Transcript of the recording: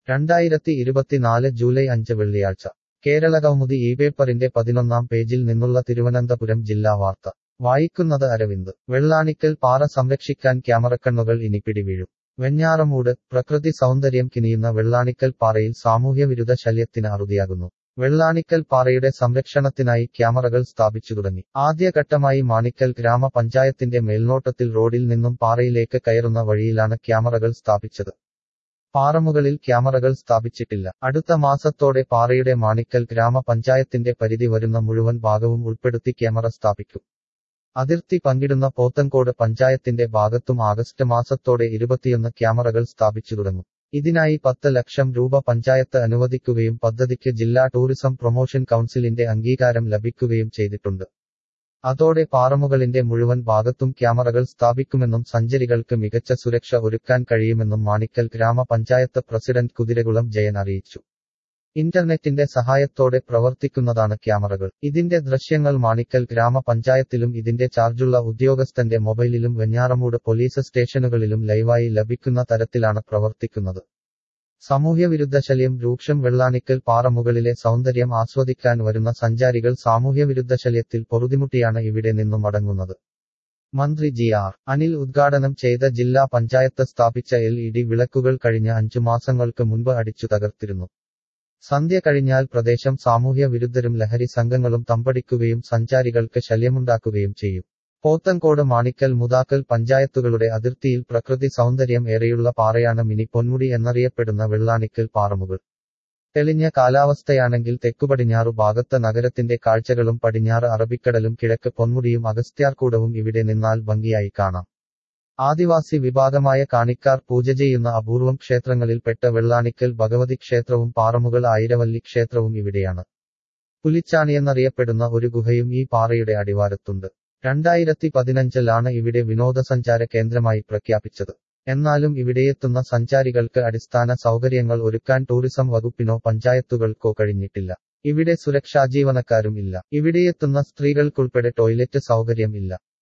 രണ്ടായിരത്തി ഇരുപത്തിനാല് ജൂലൈ അഞ്ച് വെള്ളിയാഴ്ച കേരളകൗമുദി ഈ പേപ്പറിന്റെ പതിനൊന്നാം പേജിൽ നിന്നുള്ള തിരുവനന്തപുരം ജില്ലാ വാർത്ത വായിക്കുന്നത് അരവിന്ദ് വെള്ളാണിക്കൽ പാറ സംരക്ഷിക്കാൻ ക്യാമറക്കണ്ണുകൾ ഇനി പിടിവീഴും വെഞ്ഞാറമൂട് പ്രകൃതി സൗന്ദര്യം കിനിയുന്ന വെള്ളാണിക്കൽ പാറയിൽ സാമൂഹ്യവിരുദ്ധ ശല്യത്തിന് അറുതിയാകുന്നു വെള്ളാണിക്കൽ പാറയുടെ സംരക്ഷണത്തിനായി ക്യാമറകൾ സ്ഥാപിച്ചു തുടങ്ങി ആദ്യഘട്ടമായി മാണിക്കൽ ഗ്രാമപഞ്ചായത്തിന്റെ മേൽനോട്ടത്തിൽ റോഡിൽ നിന്നും പാറയിലേക്ക് കയറുന്ന വഴിയിലാണ് ക്യാമറകൾ സ്ഥാപിച്ചത് പാറമുകളിൽ ക്യാമറകൾ സ്ഥാപിച്ചിട്ടില്ല അടുത്ത മാസത്തോടെ പാറയുടെ മാണിക്കൽ ഗ്രാമപഞ്ചായത്തിന്റെ പരിധി വരുന്ന മുഴുവൻ ഭാഗവും ഉൾപ്പെടുത്തി ക്യാമറ സ്ഥാപിക്കും അതിർത്തി പങ്കിടുന്ന പോത്തൻകോട് പഞ്ചായത്തിന്റെ ഭാഗത്തും ആഗസ്റ്റ് മാസത്തോടെ ഇരുപത്തിയൊന്ന് ക്യാമറകൾ സ്ഥാപിച്ചു തുടങ്ങും ഇതിനായി പത്ത് ലക്ഷം രൂപ പഞ്ചായത്ത് അനുവദിക്കുകയും പദ്ധതിക്ക് ജില്ലാ ടൂറിസം പ്രൊമോഷൻ കൗൺസിലിന്റെ അംഗീകാരം ലഭിക്കുകയും ചെയ്തിട്ടുണ്ട് അതോടെ പാറമുകളിന്റെ മുഴുവൻ ഭാഗത്തും ക്യാമറകൾ സ്ഥാപിക്കുമെന്നും സഞ്ചരികൾക്ക് മികച്ച സുരക്ഷ ഒരുക്കാൻ കഴിയുമെന്നും മാണിക്കൽ ഗ്രാമപഞ്ചായത്ത് പ്രസിഡന്റ് കുതിരകുളം ജയൻ അറിയിച്ചു ഇന്റർനെറ്റിന്റെ സഹായത്തോടെ പ്രവർത്തിക്കുന്നതാണ് ക്യാമറകൾ ഇതിന്റെ ദൃശ്യങ്ങൾ മാണിക്കൽ ഗ്രാമപഞ്ചായത്തിലും ഇതിന്റെ ചാർജുള്ള ഉദ്യോഗസ്ഥന്റെ മൊബൈലിലും വെഞ്ഞാറമൂട് പോലീസ് സ്റ്റേഷനുകളിലും ലൈവായി ലഭിക്കുന്ന തരത്തിലാണ് പ്രവർത്തിക്കുന്നത് സാമൂഹ്യവിരുദ്ധ ശല്യം രൂക്ഷം വെള്ളാണിക്കൽ പാറമുകളിലെ സൗന്ദര്യം ആസ്വദിക്കാൻ വരുന്ന സഞ്ചാരികൾ സാമൂഹ്യവിരുദ്ധ ശല്യത്തിൽ പൊറുതിമുട്ടിയാണ് ഇവിടെ നിന്നും മടങ്ങുന്നത് മന്ത്രി ജി ആർ അനിൽ ഉദ്ഘാടനം ചെയ്ത ജില്ലാ പഞ്ചായത്ത് സ്ഥാപിച്ച എൽ ഇ ഡി വിളക്കുകൾ കഴിഞ്ഞ അഞ്ചു മാസങ്ങൾക്ക് മുൻപ് അടിച്ചു തകർത്തിരുന്നു സന്ധ്യ കഴിഞ്ഞാൽ പ്രദേശം സാമൂഹ്യ വിരുദ്ധരും ലഹരി സംഘങ്ങളും തമ്പടിക്കുകയും സഞ്ചാരികൾക്ക് ശല്യമുണ്ടാക്കുകയും ചെയ്യും പോത്തൻകോട് മാണിക്കൽ മുതാക്കൽ പഞ്ചായത്തുകളുടെ അതിർത്തിയിൽ പ്രകൃതി സൗന്ദര്യം ഏറെയുള്ള പാറയാണ് മിനി പൊന്മുടി എന്നറിയപ്പെടുന്ന വെള്ളാണിക്കൽ പാറമുകൾ തെളിഞ്ഞ കാലാവസ്ഥയാണെങ്കിൽ തെക്കുപടിഞ്ഞാറു ഭാഗത്ത് നഗരത്തിന്റെ കാഴ്ചകളും പടിഞ്ഞാറ് അറബിക്കടലും കിഴക്ക് പൊന്മുടിയും അഗസ്ത്യാർകൂടവും ഇവിടെ നിന്നാൽ ഭംഗിയായി കാണാം ആദിവാസി വിഭാഗമായ കാണിക്കാർ പൂജ ചെയ്യുന്ന അപൂർവം ക്ഷേത്രങ്ങളിൽപ്പെട്ട വെള്ളാണിക്കൽ ഭഗവതി ക്ഷേത്രവും പാറമുകൾ ആയിരവല്ലി ക്ഷേത്രവും ഇവിടെയാണ് പുലിച്ചാണിയെന്നറിയപ്പെടുന്ന ഒരു ഗുഹയും ഈ പാറയുടെ അടിവാരത്തുണ്ട് രണ്ടായിരത്തി പതിനഞ്ചിലാണ് ഇവിടെ വിനോദസഞ്ചാര കേന്ദ്രമായി പ്രഖ്യാപിച്ചത് എന്നാലും ഇവിടെയെത്തുന്ന സഞ്ചാരികൾക്ക് അടിസ്ഥാന സൗകര്യങ്ങൾ ഒരുക്കാൻ ടൂറിസം വകുപ്പിനോ പഞ്ചായത്തുകൾക്കോ കഴിഞ്ഞിട്ടില്ല ഇവിടെ സുരക്ഷാ ജീവനക്കാരും ഇല്ല ഇവിടെയെത്തുന്ന സ്ത്രീകൾക്കുൾപ്പെടെ ടോയ്ലറ്റ് സൗകര്യം ഇല്ല